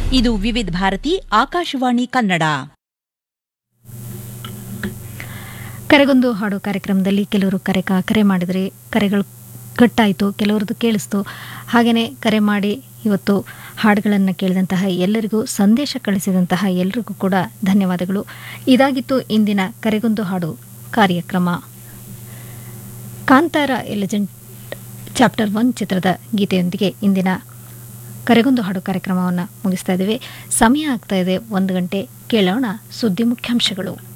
ಇದು ವಿವಿಧ ಭಾರತಿ ಆಕಾಶವಾಣಿ ಕನ್ನಡ ಕರೆಗೊಂದು ಹಾಡು ಕಾರ್ಯಕ್ರಮದಲ್ಲಿ ಕೆಲವರು ಕರೆ ಕಾ- ಕರೆ ಮಾಡಿದರೆ ಕರೆಗಳು ಕಟ್ಟಾಯಿತು ಕೆಲವ್ರದ್ದು ಕೇಳಿಸ್ತು ಹಾಗೆಯೇ ಕರೆ ಮಾಡಿ ಇವತ್ತು ಹಾಡುಗಳನ್ನು ಕೇಳಿದಂತಹ ಎಲ್ಲರಿಗೂ ಸಂದೇಶ ಕಳಿಸಿದಂತಹ ಎಲ್ಲರಿಗೂ ಕೂಡ ಧನ್ಯವಾದಗಳು ಇದಾಗಿತ್ತು ಇಂದಿನ ಕರೆಗೊಂದು ಹಾಡು ಕಾರ್ಯಕ್ರಮ ಕಾಂತಾರ ಎಲಿಜೆಂಟ್ ಚಾಪ್ಟರ್ ಒನ್ ಚಿತ್ರದ ಗೀತೆಯೊಂದಿಗೆ ಇಂದಿನ ಕರೆಗೊಂದು ಹಾಡು ಕಾರ್ಯಕ್ರಮವನ್ನು ಮುಗಿಸ್ತಾ ಇದ್ದೇವೆ ಸಮಯ ಆಗ್ತಾ ಇದೆ ಒಂದು ಗಂಟೆ ಕೇಳೋಣ ಸುದ್ದಿ ಮುಖ್ಯಾಂಶಗಳು